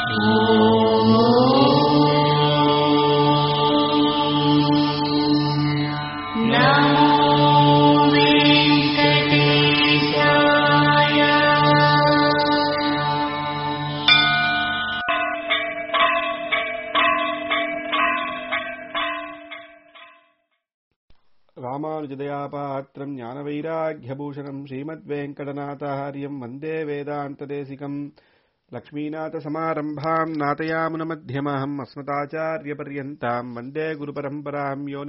ராமானுஜதயாபாத்திரம் ஞானவைராக்கியபூஷணம் ஸ்ரீமத்வேங்கடநாதாரியம் வந்தே வேதாந்ததேசிகம் லக்ஷ்மீநாதசமாரம்பாம் நாதயாமுனமத்தியமஹம் அஸ்மதாச்சாரியபர்யந்தாம் வந்தே குருபரம்பராம் யோ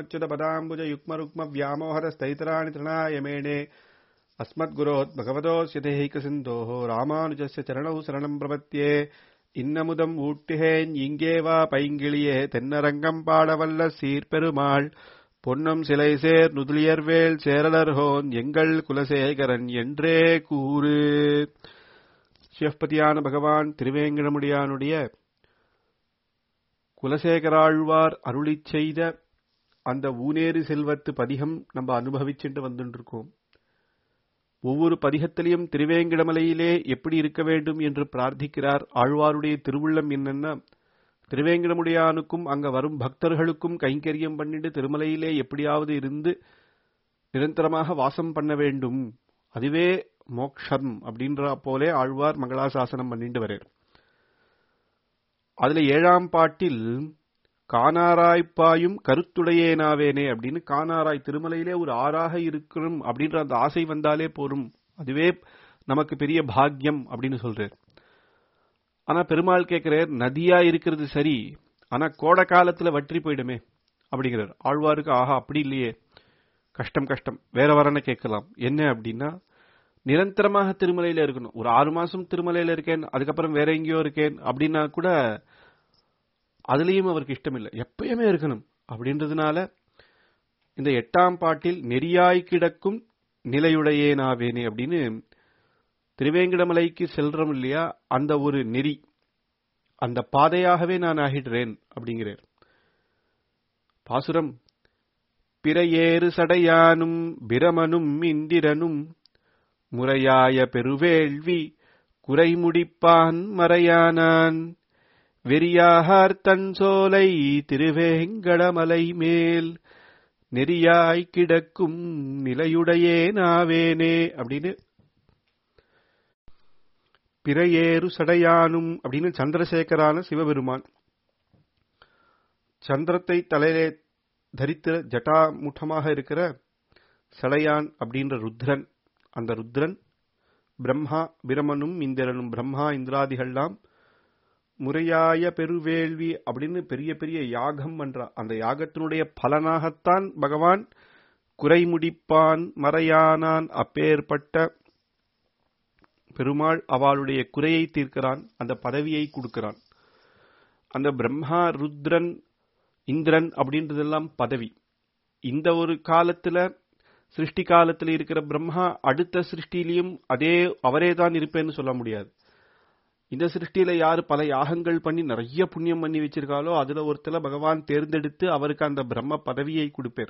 நித்யமच्युतपदाम्बुजयुग्मरुक्मव्यामोहरस्तैतराणि तृणाय मेणे अस्मद्गुरोद्भगवतोऽस्य देहिकसिन्धोः रामानुजस्य चरणौ शरणम् प्रपद्ये இன்னமுதம் ஊட்டுகேன் இங்கே வா பைங்கிளியே தென்னரங்கம் பாடவல்ல சீர்பெருமாள் பொன்னம் சிலை சேர் நுதுளியர்வேல் சேரலர்ஹோன் எங்கள் குலசேகரன் என்றே கூறு சிவபதியான பகவான் திருவேங்கடமுடியானுடைய குலசேகராழ்வார் அருளிச் செய்த அந்த ஊனேறு செல்வத்து பதிகம் நம்ம அனுபவிச்சுட்டு வந்துருக்கோம் ஒவ்வொரு பதிகத்திலையும் திருவேங்கடமலையிலே எப்படி இருக்க வேண்டும் என்று பிரார்த்திக்கிறார் ஆழ்வாருடைய திருவுள்ளம் என்னன்னா திருவேங்கடமுடியானுக்கும் அங்க வரும் பக்தர்களுக்கும் கைங்கரியம் பண்ணிட்டு திருமலையிலே எப்படியாவது இருந்து நிரந்தரமாக வாசம் பண்ண வேண்டும் அதுவே மோக்ஷம் அப்படின்ற போலே ஆழ்வார் மங்களாசாசனம் பண்ணிட்டு வரார் அதுல ஏழாம் பாட்டில் கானாராய்ப்பாயும் கருத்துடையேனாவேனே அப்படின்னு கானாராய் திருமலையிலே ஒரு ஆறாக இருக்கணும் அப்படின்ற அந்த ஆசை வந்தாலே போரும் அதுவே நமக்கு பெரிய பாக்கியம் அப்படின்னு சொல்றார் ஆனா பெருமாள் கேட்கிறார் நதியா இருக்கிறது சரி ஆனா கோடை காலத்துல வற்றி போயிடுமே அப்படிங்கிறார் ஆழ்வாருக்கு ஆஹா அப்படி இல்லையே கஷ்டம் கஷ்டம் வேற வரன கேட்கலாம் என்ன அப்படின்னா நிரந்தரமாக திருமலையில இருக்கணும் ஒரு ஆறு மாசம் திருமலையில இருக்கேன் அதுக்கப்புறம் வேற எங்கேயோ இருக்கேன் அப்படின்னா கூட அதுலயும் அவருக்கு இஷ்டம் இல்லை எப்பயுமே இருக்கணும் அப்படின்றதுனால இந்த எட்டாம் பாட்டில் நெறியாய் கிடக்கும் நிலையுடையேனாவேனே அப்படின்னு திருவேங்கடமலைக்கு செல்றோம் இல்லையா அந்த ஒரு நெறி அந்த பாதையாகவே நான் ஆகிடுறேன் அப்படிங்கிறார் பாசுரம் பிறையேறு சடையானும் பிரமனும் இந்திரனும் முறையாய பெருவேள்வி குறைமுடிப்பான் மறையானான் வெறியாகார் தன் சோலை திருவேங்கடமலை மேல் நெறியாய் கிடக்கும் நிலையுடையே நாவேனே அப்படின்னு பிறையேறு சடையானும் அப்படின்னு சந்திரசேகரான சிவபெருமான் சந்திரத்தை தலையிலே தரித்த ஜட்டாமுட்டமாக இருக்கிற சடையான் அப்படின்ற ருத்ரன் அந்த ருத்ரன் பிரம்மா பிரமனும் இந்திரனும் பிரம்மா இந்திராதிகள்லாம் முறையாய பெருவேள்வி அப்படின்னு பெரிய பெரிய யாகம் பண்றா அந்த யாகத்தினுடைய பலனாகத்தான் பகவான் குறைமுடிப்பான் மறையானான் அப்பேற்பட்ட பெருமாள் அவளுடைய குறையை தீர்க்கிறான் அந்த பதவியை கொடுக்கிறான் அந்த பிரம்மா ருத்ரன் இந்திரன் அப்படின்றதெல்லாம் பதவி இந்த ஒரு காலத்துல சிருஷ்டி காலத்துல இருக்கிற பிரம்மா அடுத்த சிருஷ்டிலையும் அதே அவரே தான் இருப்பேன்னு சொல்ல முடியாது இந்த சிருஷ்டியில யாரு பல யாகங்கள் பண்ணி நிறைய புண்ணியம் பண்ணி வச்சிருக்காளோ அதுல ஒருத்தர பகவான் தேர்ந்தெடுத்து அவருக்கு அந்த பிரம்ம பதவியை கொடுப்பார்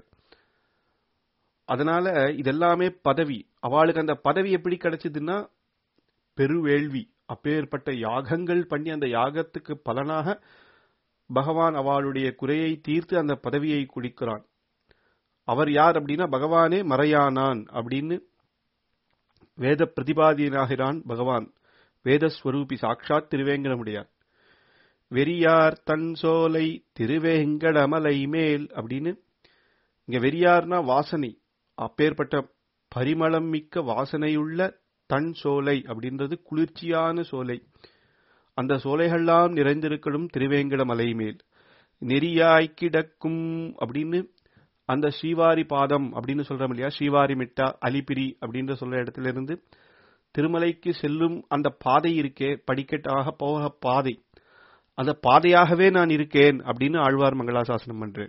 அதனால இதெல்லாமே பதவி அவளுக்கு அந்த பதவி எப்படி கிடைச்சதுன்னா பெருவேள்வி அப்பேற்பட்ட யாகங்கள் பண்ணி அந்த யாகத்துக்கு பலனாக பகவான் அவளுடைய குறையை தீர்த்து அந்த பதவியை குடிக்கிறான் அவர் யார் அப்படின்னா பகவானே மறையானான் அப்படின்னு வேத பிரதிபாதியனாகிறான் பகவான் வேதஸ்வரூபி சாட்சாத் திருவேங்கடமுடியார் வெறியார் தன் சோலை திருவேங்கடமலை மேல் அப்படின்னு இங்க வெறியார்னா வாசனை அப்பேற்பட்ட பரிமளம் மிக்க வாசனையுள்ள தன் சோலை அப்படின்றது குளிர்ச்சியான சோலை அந்த சோலைகள்லாம் நிறைந்திருக்கணும் திருவேங்கட மலை மேல் நெறியாய் கிடக்கும் அப்படின்னு அந்த ஸ்ரீவாரி பாதம் அப்படின்னு சொல்றோம் இல்லையா ஸ்ரீவாரி மிட்டா அலிபிரி அப்படின்ற சொல்ற இடத்துல இருந்து திருமலைக்கு செல்லும் அந்த பாதை இருக்கே படிக்கட்டாக போக பாதை அந்த பாதையாகவே நான் இருக்கேன் அப்படின்னு ஆழ்வார் மங்களாசாசனம் பண்றார்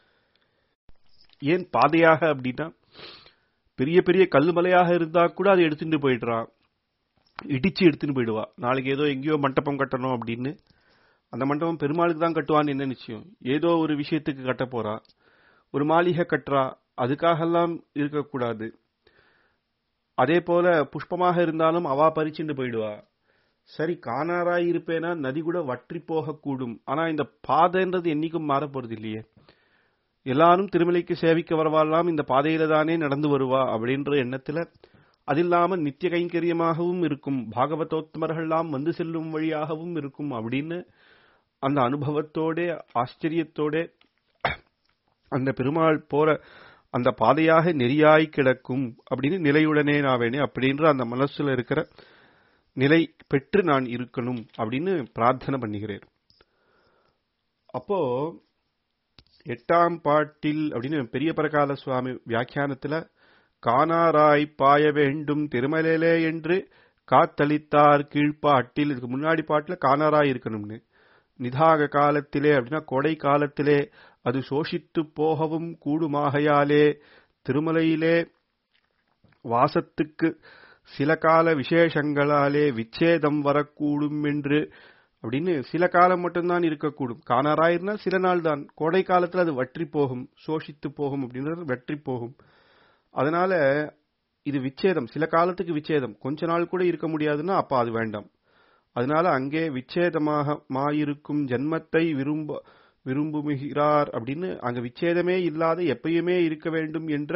ஏன் பாதையாக அப்படின்னா பெரிய பெரிய கல்லுமலையாக இருந்தா கூட அதை எடுத்துட்டு போயிடுறான் இடிச்சு எடுத்துட்டு போயிடுவா நாளைக்கு ஏதோ எங்கேயோ மண்டபம் கட்டணும் அப்படின்னு அந்த மண்டபம் பெருமாளுக்கு தான் கட்டுவான்னு என்ன நிச்சயம் ஏதோ ஒரு விஷயத்துக்கு கட்ட போறா ஒரு மாளிகை கட்டுறா அதுக்காகலாம் இருக்கக்கூடாது அதே போல புஷ்பமாக இருந்தாலும் அவா பறிச்சுட்டு போயிடுவா சரி காணாராய் இருப்பேனா நதி கூட வற்றி போகக்கூடும் ஆனா இந்த பாதைன்றது என்னைக்கும் மாற போறது இல்லையே எல்லாரும் திருமலைக்கு சேவிக்க வரவாலாம் இந்த பாதையில தானே நடந்து வருவா அப்படின்ற எண்ணத்துல அது இல்லாம நித்திய கைங்கரியமாகவும் இருக்கும் பாகவதோத்தமர்கள்லாம் வந்து செல்லும் வழியாகவும் இருக்கும் அப்படின்னு அந்த அனுபவத்தோட ஆச்சரியத்தோட அந்த பெருமாள் போற அந்த பாதையாக நெறியாய் கிடக்கும் அப்படின்னு நிலையுடனே நாவேனே அப்படின்ற அந்த மனசுல இருக்கிற நிலை பெற்று நான் இருக்கணும் அப்படின்னு பிரார்த்தனை பண்ணுகிறேன் அப்போ எட்டாம் பாட்டில் அப்படின்னு பெரிய பரகால சுவாமி வியாக்கியானத்துல காணாராய் பாய வேண்டும் திருமலையிலே என்று காத்தளித்தார் கீழ்ப்பாட்டில் இதுக்கு முன்னாடி பாட்டுல காணாராய் இருக்கணும்னு நிதாக காலத்திலே அப்படின்னா கொடை காலத்திலே அது சோஷித்து போகவும் கூடுமாகையாலே திருமலையிலே வாசத்துக்கு சில கால விசேஷங்களாலே விச்சேதம் வரக்கூடும் என்று அப்படின்னு சில காலம் மட்டும்தான் இருக்கக்கூடும் காணாராயிருந்தா சில நாள் தான் கோடை காலத்துல அது வற்றி போகும் சோஷித்து போகும் அப்படின்றது வெற்றி போகும் அதனால இது விச்சேதம் சில காலத்துக்கு விச்சேதம் கொஞ்ச நாள் கூட இருக்க முடியாதுன்னா அப்ப அது வேண்டாம் அதனால அங்கே விச்சேதமாக மாயிருக்கும் ஜென்மத்தை விரும்ப விரும்புகிறார் அப்படின்னு அங்க விச்சேதமே இல்லாத எப்பயுமே இருக்க வேண்டும் என்ற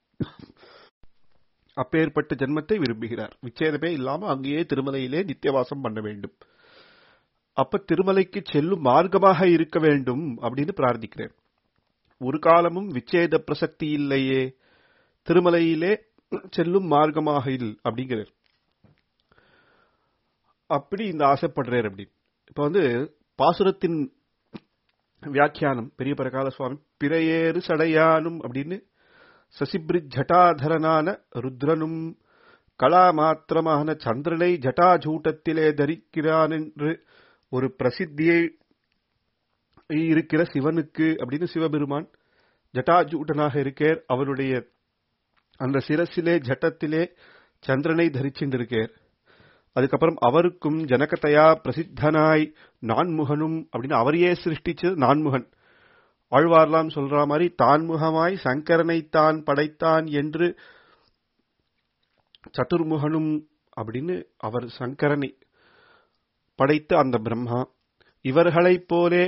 அப்பேற்பட்ட ஜென்மத்தை விரும்புகிறார் விச்சேதமே இல்லாம அங்கேயே திருமலையிலே நித்தியவாசம் பண்ண வேண்டும் அப்ப திருமலைக்கு செல்லும் மார்க்கமாக இருக்க வேண்டும் அப்படின்னு பிரார்த்திக்கிறேன் ஒரு காலமும் விச்சேத பிரசக்தி இல்லையே திருமலையிலே செல்லும் மார்க்கமாக இல் அப்படிங்கிறார் அப்படி இந்த ஆசைப்படுறார் அப்படி இப்ப வந்து பாசுரத்தின் வியாக்கியானம் பெரிய பரகால சுவாமி பிறையேறு சடையானும் அப்படின்னு சசிபிரித் ஜட்டாதரனான ருத்ரனும் கலா மாத்திரமான சந்திரனை ஜட்டாஜூட்டத்திலே தரிக்கிறான் என்று ஒரு பிரசித்தியை இருக்கிற சிவனுக்கு அப்படின்னு சிவபெருமான் ஜட்டாஜூட்டனாக இருக்கார் அவருடைய அந்த சிரசிலே ஜட்டத்திலே சந்திரனை தரிச்சுருக்கார் அதுக்கப்புறம் அவருக்கும் ஜனகத்தையா பிரசித்தனாய் நான்முகனும் அப்படின்னு அவரையே சிருஷ்டிச்சு நான்முகன் ஆழ்வார்லாம் சொல்ற மாதிரி தான்முகமாய் சங்கரனை தான் படைத்தான் என்று சதுர்முகனும் அப்படின்னு அவர் சங்கரனை படைத்த அந்த பிரம்மா இவர்களைப் போலே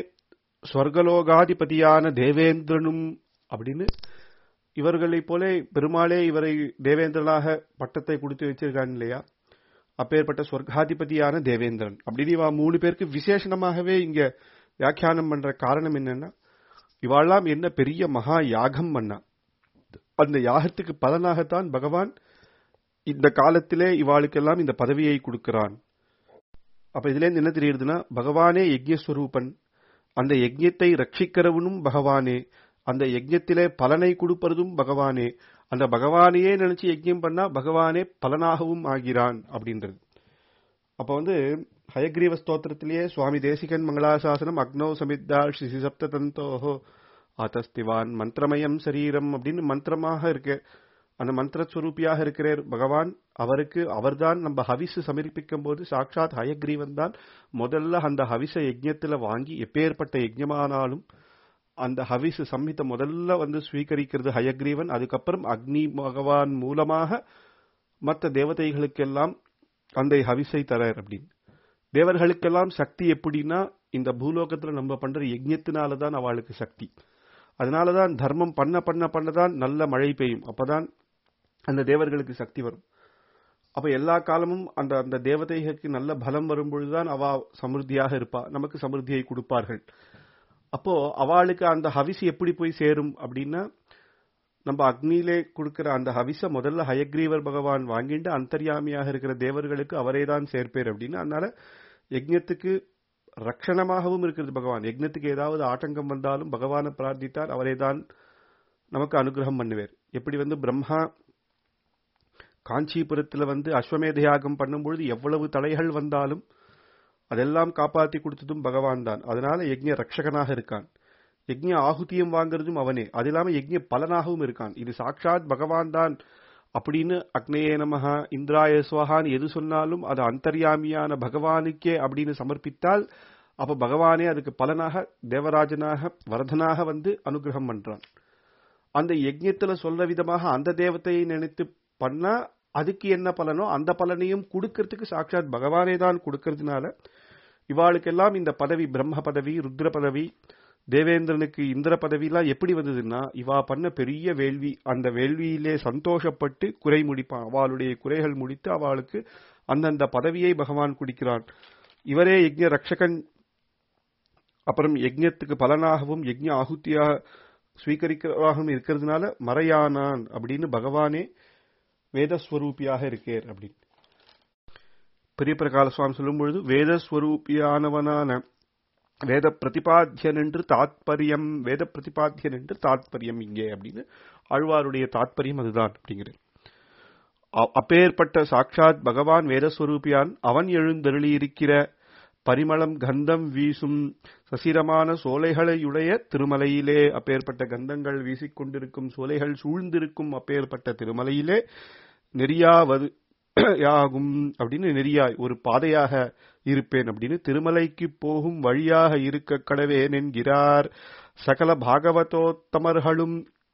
ஸ்வர்கலோகாதிபதியான தேவேந்திரனும் அப்படின்னு இவர்களைப் போலே பெருமாளே இவரை தேவேந்திரனாக பட்டத்தை கொடுத்து வச்சிருக்காங்க இல்லையா அப்பேற்பட்ட ஸ்வர்காதிபதியான தேவேந்திரன் அப்படின்னு இவா மூணு பேருக்கு விசேஷமாகவே இங்க வியாக்கியானம் பண்ற காரணம் என்னன்னா இவாள்லாம் என்ன பெரிய மகா யாகம் பண்ணா அந்த யாகத்துக்கு பலனாகத்தான் பகவான் இந்த காலத்திலே இவாளுக்கெல்லாம் இந்த பதவியை கொடுக்கிறான் அப்ப இதுல இருந்து என்ன தெரியுதுன்னா பகவானே யஜ்யஸ்வரூபன் அந்த யஜ்யத்தை ரட்சிக்கிறவனும் பகவானே அந்த யஜ்யத்திலே பலனை கொடுப்பதும் பகவானே அந்த பகவானையே நினைச்சு யஜ்யம் பண்ணா பகவானே பலனாகவும் ஆகிறான் அப்படின்றது அப்ப வந்து ஹயக்ரீவ ஸ்தோத்திரத்திலேயே சுவாமி தேசிகன் மங்களாசாசனம் அக்னோ சமித்தா ஸ்ரீ சப்த தந்தோஹோ ஆதஸ்திவான் மந்திரமயம் சரீரம் அப்படின்னு மந்திரமாக இருக்கு அந்த மந்திரஸ்வரூபியாக இருக்கிறார் பகவான் அவருக்கு அவர்தான் நம்ம ஹவிசு சமர்ப்பிக்கும் போது சாட்சாத் ஹயக்ரீவன் தான் முதல்ல அந்த ஹவிச யஜ்யத்துல வாங்கி எப்பேற்பட்ட யஜ்யமானாலும் அந்த ஹவிசு சம்ஹித முதல்ல வந்து ஸ்வீகரிக்கிறது ஹயக்ரீவன் அதுக்கப்புறம் அக்னி பகவான் மூலமாக மற்ற தேவதைகளுக்கெல்லாம் அந்த ஹவிசை தரார் அப்படின்னு தேவர்களுக்கெல்லாம் சக்தி எப்படின்னா இந்த பூலோகத்துல நம்ம பண்ற யஜ்யத்தினாலதான் அவளுக்கு சக்தி அதனாலதான் தர்மம் பண்ண பண்ண பண்ணதான் நல்ல மழை பெய்யும் அப்பதான் அந்த தேவர்களுக்கு சக்தி வரும் அப்ப எல்லா காலமும் அந்த அந்த தேவதைகளுக்கு நல்ல பலம் வரும் பொழுதுதான் அவ சமிருத்தியாக இருப்பா நமக்கு சமிருத்தியை கொடுப்பார்கள் அப்போ அவளுக்கு அந்த ஹவிஸ் எப்படி போய் சேரும் அப்படின்னா நம்ம அக்னியிலே கொடுக்கிற அந்த ஹவிச முதல்ல ஹயக்ரீவர் பகவான் வாங்கிட்டு அந்தர்யாமியாக இருக்கிற தேவர்களுக்கு அவரே தான் சேர்ப்பேர் அப்படின்னு அதனால யஜ்ஞத்துக்கு ரக்ஷணமாகவும் இருக்கிறது பகவான் யஜ்ஞத்துக்கு ஏதாவது ஆட்டங்கம் வந்தாலும் பகவானை பிரார்த்தித்தால் அவரே தான் நமக்கு அனுகிரகம் பண்ணுவார் எப்படி வந்து பிரம்மா காஞ்சிபுரத்துல வந்து அஸ்வமேத யாகம் பண்ணும்பொழுது எவ்வளவு தடைகள் வந்தாலும் அதெல்லாம் காப்பாத்தி கொடுத்ததும் பகவான் தான் அதனால யஜ்ஞ ரட்சகனாக இருக்கான் யஜ்ஞ ஆகுதியம் வாங்குறதும் அவனே அது இல்லாம யஜ்ஞ பலனாகவும் இருக்கான் இது சாட்சாத் பகவான் தான் அப்படின்னு அக்னேய நமஹா இந்திராய சுவகான்னு எது சொன்னாலும் அது அந்தர்யாமியான பகவானுக்கே அப்படின்னு சமர்ப்பித்தால் அப்ப பகவானே அதுக்கு பலனாக தேவராஜனாக வரதனாக வந்து அனுகிரகம் பண்றான் அந்த யஜ்ஞத்துல சொல்ல விதமாக அந்த தேவத்தையை நினைத்து பண்ணா அதுக்கு என்ன பலனோ அந்த பலனையும் கொடுக்கறதுக்கு சாட்சாத் பகவானே தான் கொடுக்கறதுனால இவாளுக்கெல்லாம் இந்த பதவி பிரம்ம பதவி ருத்ர பதவி தேவேந்திரனுக்கு இந்திர பதவிலாம் எப்படி வந்ததுன்னா இவா பண்ண பெரிய வேள்வி அந்த வேள்வியிலே சந்தோஷப்பட்டு குறை முடிப்பான் அவளுடைய குறைகள் முடித்து அவளுக்கு அந்தந்த பதவியை பகவான் குடிக்கிறான் இவரே யஜ்ஞ ரக்ஷகன் அப்புறம் யஜ்ஞத்துக்கு பலனாகவும் யஜ்ஞ ஆகுத்தியாக ஸ்வீகரிக்கிறவாகவும் இருக்கிறதுனால மறையானான் அப்படின்னு பகவானே வேதஸ்வரூபியாக இருக்கேர் அப்படின்னு பெரிய பிரகால சுவாமி சொல்லும் பொழுது வேதஸ்வரூபியானவனான வேத பிரதிபாத்தியன் என்று தாத்பரியம் வேத பிரதிபாத்தியன் என்று தாத்பரியம் இங்கே அப்படின்னு ஆழ்வாருடைய தாத்பரியம் அதுதான் அப்படிங்கிறது அப்பேற்பட்ட சாட்சாத் பகவான் வேதஸ்வரூபியான் அவன் எழுந்தருளியிருக்கிற பரிமளம் கந்தம் வீசும் சசிரமான சோலைகளையுடைய திருமலையிலே அப்பேற்பட்ட கந்தங்கள் வீசிக்கொண்டிருக்கும் சோலைகள் சூழ்ந்திருக்கும் அப்பேற்பட்ட திருமலையிலே நெறியாவது யாகும் அப்படின்னு நெறியாய் ஒரு பாதையாக இருப்பேன் அப்படின்னு திருமலைக்கு போகும் வழியாக இருக்க கடவேன் என்கிறார் சகல பாகவதோத்தமர்களும்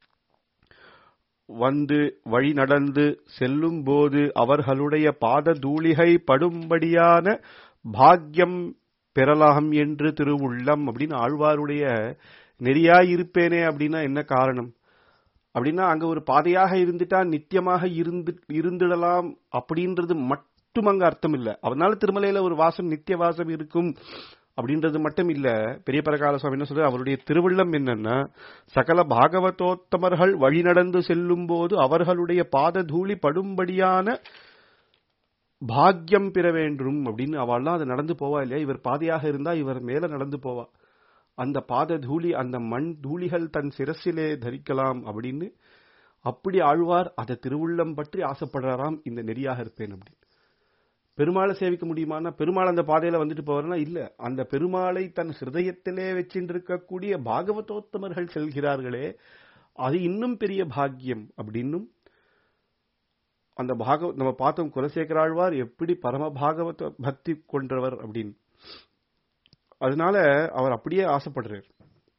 வந்து வழி நடந்து செல்லும் போது அவர்களுடைய பாத தூளிகை படும்படியான பாக்யம் பெறலாம் என்று திருவுள்ளம் அப்படின்னு ஆழ்வாருடைய நெறியாயிருப்பேனே அப்படின்னா என்ன காரணம் அப்படின்னா அங்க ஒரு பாதையாக இருந்துட்டா நித்தியமாக இருந்து இருந்திடலாம் அப்படின்றது மட்டும் அங்க அர்த்தம் இல்ல அதனால திருமலையில ஒரு வாசம் நித்திய வாசம் இருக்கும் அப்படின்றது மட்டும் இல்ல பெரிய பரகால சுவாமி என்ன சொல்ற அவருடைய திருவுள்ளம் என்னன்னா சகல பாகவதோத்தமர்கள் வழி நடந்து செல்லும் போது அவர்களுடைய பாத தூளி படும்படியான பாக்கியம் பெற வேண்டும் அப்படின்னு அவள்லாம் அது நடந்து போவா இல்லையா இவர் பாதையாக இருந்தா இவர் மேல நடந்து போவா அந்த பாத தூளி அந்த மண் தூளிகள் தன் சிரசிலே தரிக்கலாம் அப்படின்னு அப்படி ஆழ்வார் அதை திருவுள்ளம் பற்றி ஆசைப்படுறாராம் இந்த நெறியாக இருப்பேன் அப்படின்னு பெருமாளை சேவிக்க முடியுமானா பெருமாள் அந்த பாதையில வந்துட்டு போவார்னா இல்ல அந்த பெருமாளை தன் ஹிருதயத்திலே வச்சிருக்கக்கூடிய பாகவதோத்தமர்கள் செல்கிறார்களே அது இன்னும் பெரிய பாக்கியம் அப்படின்னும் அந்த பாகவ நம்ம பார்த்தோம் குலசேகராழ்வார் எப்படி பரம பாகவத பக்தி கொண்டவர் அப்படின்னு அதனால அவர் அப்படியே ஆசைப்படுறார்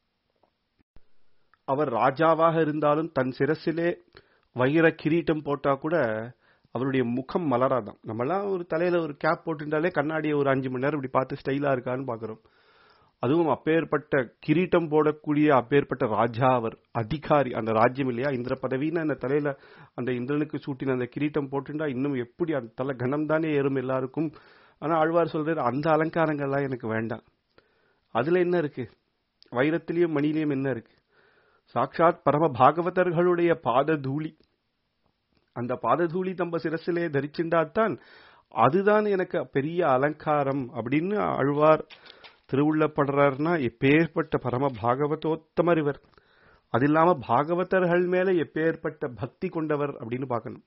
அவர் ராஜாவாக இருந்தாலும் தன் சிரசிலே வைர கிரீட்டம் போட்டா கூட அவருடைய முகம் மலராதான் நம்மலாம் ஒரு தலையில ஒரு கேப் போட்டுட்டாலே கண்ணாடியை ஒரு அஞ்சு மணி நேரம் இப்படி பார்த்து ஸ்டைலா இருக்கான்னு பாக்குறோம் அதுவும் அப்பேற்பட்ட கிரீட்டம் போடக்கூடிய அப்பேற்பட்ட ராஜா அவர் அதிகாரி அந்த ராஜ்யம் இல்லையா இந்திர பதவின்னு அந்த தலையில அந்த இந்திரனுக்கு சூட்டின அந்த கிரீட்டம் போட்டுட்டா இன்னும் எப்படி அந்த தலை கனம் தானே ஏறும் எல்லாருக்கும் ஆனா ஆழ்வார் சொல்றாரு அந்த அலங்காரங்கள்லாம் எனக்கு வேண்டாம் அதுல என்ன இருக்கு வைரத்திலையும் மணிலையும் என்ன இருக்கு சாட்சாத் பரம பாகவதர்களுடைய பாத தூளி அந்த பாததூளி தம்ப சிரசிலே தரிச்சுண்டாத்தான் அதுதான் எனக்கு பெரிய அலங்காரம் அப்படின்னு அழ்வார் திருவுள்ளப்படுறாருன்னா எப்பேற்பட்ட பரம பாகவதோத்தமர் இவர் அது இல்லாம பாகவதர்கள் மேல எப்பேற்பட்ட பக்தி கொண்டவர் அப்படின்னு பார்க்கணும்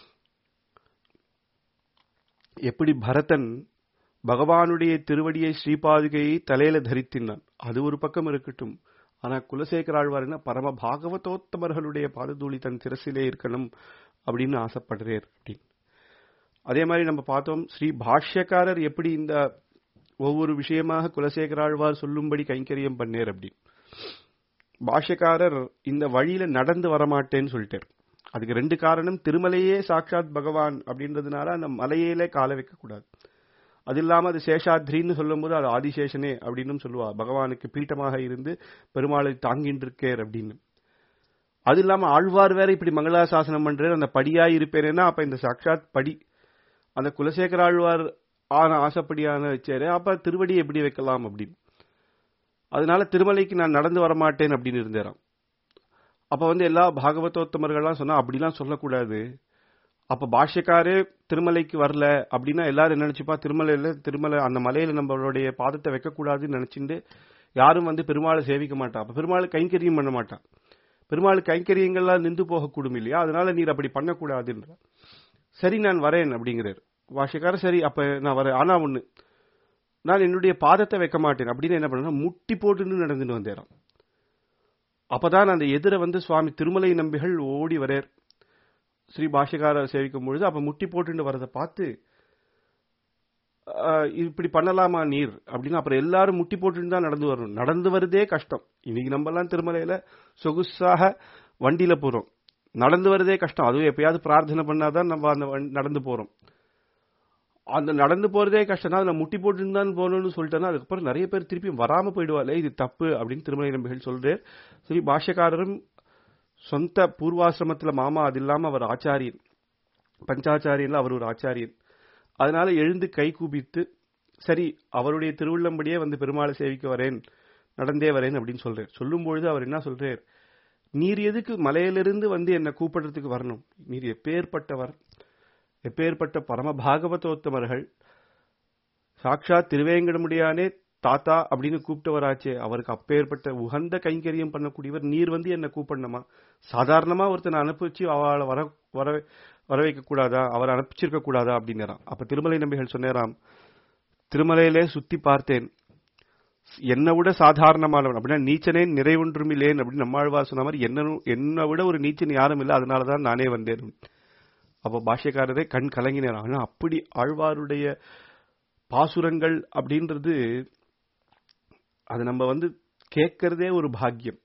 எப்படி பரதன் பகவானுடைய திருவடியை ஸ்ரீபாதுகையை தலையில தரித்தினான் அது ஒரு பக்கம் இருக்கட்டும் ஆனா குலசேகர ஆழ்வார் பரம பாகவதோத்தமர்களுடைய பாததூளி தன் சிரசிலே இருக்கணும் அப்படின்னு ஆசைப்படுறார் அப்படின்னு அதே மாதிரி நம்ம பார்த்தோம் ஸ்ரீ பாஷ்யக்காரர் எப்படி இந்த ஒவ்வொரு விஷயமாக குலசேகராழ்வார் சொல்லும்படி கைங்கரியம் பண்ணேர் அப்படி பாஷ்யக்காரர் இந்த வழியில நடந்து வரமாட்டேன்னு சொல்லிட்டார் அதுக்கு ரெண்டு காரணம் திருமலையே சாட்சாத் பகவான் அப்படின்றதுனால அந்த மலையிலே கால வைக்க கூடாது அது இல்லாம அது சேஷாத்ரின்னு சொல்லும்போது அது ஆதிசேஷனே அப்படின்னு சொல்லுவா பகவானுக்கு பீட்டமாக இருந்து பெருமாளை தாங்கிட்டு இருக்கேர் அப்படின்னு அது இல்லாம ஆழ்வார் வேற இப்படி மங்களாசாசனம் பண்றாரு அந்த படியாய் இருப்பேனேன்னா அப்ப இந்த சாட்சாத் படி அந்த குலசேகர ஆழ்வார் ஆன ஆசைப்படியான வச்சாரு அப்ப திருவடி எப்படி வைக்கலாம் அப்படின்னு அதனால திருமலைக்கு நான் நடந்து வரமாட்டேன் அப்படின்னு இருந்தாராம் அப்ப வந்து எல்லா பாகவதோத்தமர்கள்லாம் சொன்னா அப்படிலாம் சொல்லக்கூடாது அப்ப பாஷ்யக்காரே திருமலைக்கு வரல அப்படின்னா எல்லாரும் என்ன நினைச்சுப்பா திருமலையில திருமலை அந்த மலையில நம்மளுடைய பாதத்தை வைக்கக்கூடாதுன்னு நினைச்சுட்டு யாரும் வந்து பெருமாளை சேவிக்க மாட்டா அப்ப பெருமாள் கைங்கரியம் பண்ண மாட்டான் பெருமாள் கைங்கரியங்கள்லாம் நின்று போகக்கூடும் இல்லையா அதனால நீர் அப்படி பண்ணக்கூடாதுன்ற சரி நான் வரேன் அப்படிங்கிறார் பாஷக்காரர் சரி அப்ப நான் வரேன் ஆனா ஒண்ணு நான் என்னுடைய பாதத்தை வைக்க மாட்டேன் அப்படின்னு என்ன பண்ணா முட்டி போட்டுன்னு நடந்துட்டு வந்தேராம் அப்பதான் அந்த எதிர வந்து சுவாமி திருமலை நம்பிகள் ஓடி வரார் ஸ்ரீ பாஷகாரர் சேவிக்கும் பொழுது அப்ப முட்டி போட்டுன்னு வரதை பார்த்து இப்படி பண்ணலாமா நீர் அப்படின்னு அப்புறம் எல்லாரும் முட்டி போட்டுன்னு தான் நடந்து வரணும் நடந்து வருதே கஷ்டம் இன்னைக்கு நம்ம எல்லாம் திருமலையில சொகுசாக வண்டியில போறோம் நடந்து வரதே கஷ்டம் அதுவும் எப்பயாவது பிரார்த்தனை பண்ணாதான் நம்ம அந்த வண்- நடந்து போறோம் அந்த நடந்து போறதே கஷ்டம் தான் அதுல முட்டி போட்டு தான் போகணும்னு சொல்லிட்டேன்னா அதுக்கப்புறம் நிறைய பேர் திருப்பி வராம போயிடுவாளே இது தப்பு அப்படின்னு திருமலை நம்பிகள் சொல்றார் சரி பாஷ்யக்காரரும் சொந்த பூர்வாசிரமத்துல மாமா அது இல்லாம அவர் ஆச்சாரியன் பஞ்சாச்சாரியன்ல அவர் ஒரு ஆச்சாரியன் அதனால எழுந்து கை கூப்பித்து சரி அவருடைய திருவுள்ளம்படியே வந்து பெருமாளை சேவிக்க வரேன் நடந்தே வரேன் அப்படின்னு சொல்றார் சொல்லும் பொழுது அவர் என்ன சொல்றார் நீர் எதுக்கு மலையிலிருந்து வந்து என்னை கூப்பிடுறதுக்கு வரணும் நீர் எப்பேற்பட்டவர் எப்பேற்பட்ட பரம பாகவதோத்தமர்கள் சாட்சாத் திருவேங்கடமுடியானே தாத்தா அப்படின்னு கூப்பிட்டவராச்சே அவருக்கு அப்பேற்பட்ட உகந்த கைங்கரியம் பண்ணக்கூடியவர் நீர் வந்து என்ன கூப்பிடணுமா சாதாரணமா ஒருத்தனை அனுப்பிச்சு அவளை வர வர வர வைக்க கூடாதா அவரை அனுப்பிச்சிருக்க கூடாதா அப்படின்னாராம் அப்ப திருமலை நம்பிகள் சொன்னாராம் திருமலையிலே சுத்தி பார்த்தேன் என்னை விட சாதாரணமானவன் அப்படின்னா நீச்சனே நிறைவொன்றுமில்லேன் அப்படின்னு நம்மாழ்வார் சொன்ன மாதிரி என்ன என்னை விட ஒரு நீச்சன் யாரும் இல்லை அதனாலதான் நானே வந்தேன் அப்ப பாஷ்யக்காரரே கண் கலங்கினார் ஆனா அப்படி ஆழ்வாருடைய பாசுரங்கள் அப்படின்றது அது நம்ம வந்து கேட்கறதே ஒரு பாக்கியம்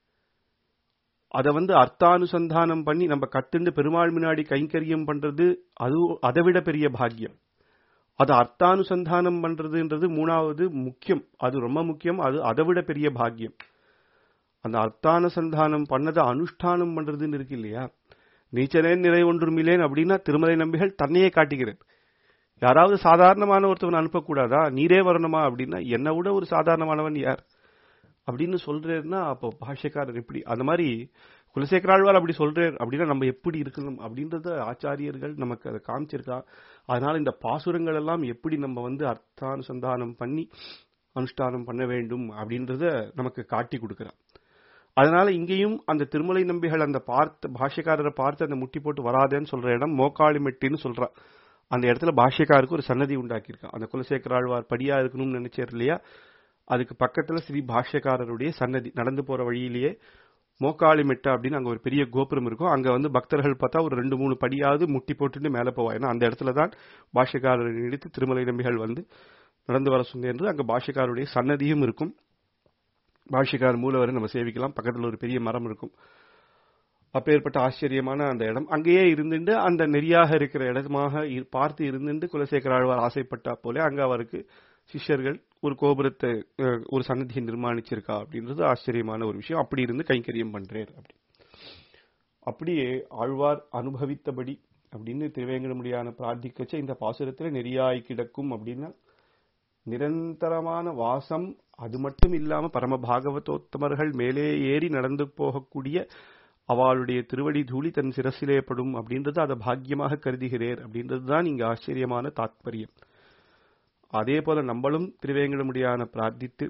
அதை வந்து அர்த்தானுசந்தானம் பண்ணி நம்ம கத்துண்டு பெருமாள் முன்னாடி கைங்கரியம் பண்றது அது அதை விட பெரிய பாக்கியம் அது அர்த்தானுசந்தானம் பண்றதுன்றது மூணாவது முக்கியம் அது ரொம்ப முக்கியம் அது அதை விட பெரிய பாக்கியம் அந்த அர்த்தானுசந்தானம் பண்ணதை அனுஷ்டானம் பண்றதுன்னு இருக்கு இல்லையா நீச்சனே நிறை ஒன்றுமில்லேன் அப்படின்னா திருமலை நம்பிகள் தன்னையே காட்டுகிறேன் யாராவது சாதாரணமான ஒருத்தவன் அனுப்பக்கூடாதா நீரே வரணுமா அப்படின்னா என்னை விட ஒரு சாதாரணமானவன் யார் அப்படின்னு சொல்றேன்னா அப்போ பாஷ்யக்காரர் எப்படி அந்த மாதிரி குலசேகராழ்வார் அப்படி சொல்றார் அப்படின்னா நம்ம எப்படி இருக்கணும் அப்படின்றத ஆச்சாரியர்கள் நமக்கு அதை காமிச்சிருக்கா அதனால இந்த பாசுரங்கள் எல்லாம் எப்படி நம்ம வந்து அர்த்தானுசந்தானம் பண்ணி அனுஷ்டானம் பண்ண வேண்டும் அப்படின்றத நமக்கு காட்டி கொடுக்கிறார் அதனால இங்கேயும் அந்த திருமலை நம்பிகள் அந்த பார்த்த பாஷ்யக்காரரை பார்த்து அந்த முட்டி போட்டு வராதேன்னு சொல்ற இடம் மோக்காளிமெட்டின்னு சொல்றா அந்த இடத்துல பாஷ்யக்காருக்கு ஒரு சன்னதி உண்டாக்கியிருக்கான் அந்த குலசேகராழ்வார் படியா இருக்கணும்னு நினைச்சார் இல்லையா அதுக்கு பக்கத்துல ஸ்ரீ பாஷ்யக்காரருடைய சன்னதி நடந்து போற வழியிலேயே மோக்காளிமெட்டு அப்படின்னு அங்க ஒரு பெரிய கோபுரம் இருக்கும் அங்க வந்து பக்தர்கள் பார்த்தா ஒரு ரெண்டு மூணு படியாவது முட்டி போட்டுட்டு மேல போவா ஏன்னா அந்த இடத்துல தான் பாஷ்யக்காரரை எடுத்து திருமலை நம்பிகள் வந்து நடந்து வர சொன்னேன் அங்க பாஷ்யக்காரருடைய சன்னதியும் இருக்கும் பாஷ்யக்கார் மூலவரை நம்ம சேவிக்கலாம் பக்கத்துல ஒரு பெரிய மரம் இருக்கும் அப்பேற்பட்ட ஆச்சரியமான அந்த இடம் அங்கேயே இருந்துட்டு அந்த நெறியாக இருக்கிற இடமாக இரு- பார்த்து இருந்துட்டு குலசேகர ஆழ்வார் ஆசைப்பட்டா போல அங்க அவருக்கு சிஷ்யர்கள் ஒரு கோபுரத்தை அஹ், ஒரு சன்னதியை நிர்மாணிச்சிருக்கா அப்படின்றது ஆச்சரியமான ஒரு விஷயம் அப்படி இருந்து கைங்கரியம் பண்றேன் அப்படி அப்படியே ஆழ்வார் அனுபவித்தபடி அப்படின்னு திருவேங்கடமுடியான பிரார்த்திக்கச்ச இந்த பாசுரத்துல நெறியாய் கிடக்கும் அப்படின்னா நிரந்தரமான வாசம் அது மட்டும் இல்லாம பரம பாகவதோத்தமர்கள் மேலே ஏறி நடந்து போகக்கூடிய அவளுடைய திருவடி தூளி தன் சிரசிலே படும் அப்படின்றது அதை பாக்கியமாக கருதுகிறேர் அப்படின்றது தான் இங்க ஆச்சரியமான தாத்பரியம் அதே போல நம்மளும் திருவேங்கடமுடியான பிரார்த்தித்து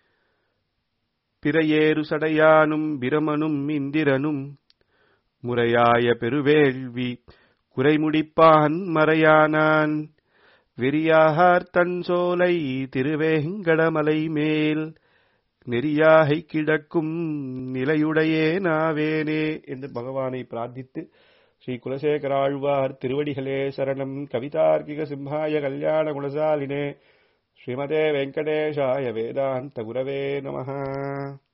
பிறையேறு சடையானும் பிரமனும் இந்திரனும் முறையாய பெருவேள்வி குறைமுடிப்பான் மறையானான் வெறியாகார் தன் சோலை திருவேங்கடமலை மேல் நெறியாகை கிடக்கும் நிலையுடையே நாவேனே என்று பகவானை பிரார்த்தித்து ஸ்ரீ குலசேகராழ்வார் திருவடிகளே சரணம் கவிதார்க்கிக சிம்ஹாய கல்யாண குணசாலினே ஸ்ரீமதே வெங்கடேஷாய வேதாந்த குரவே நமः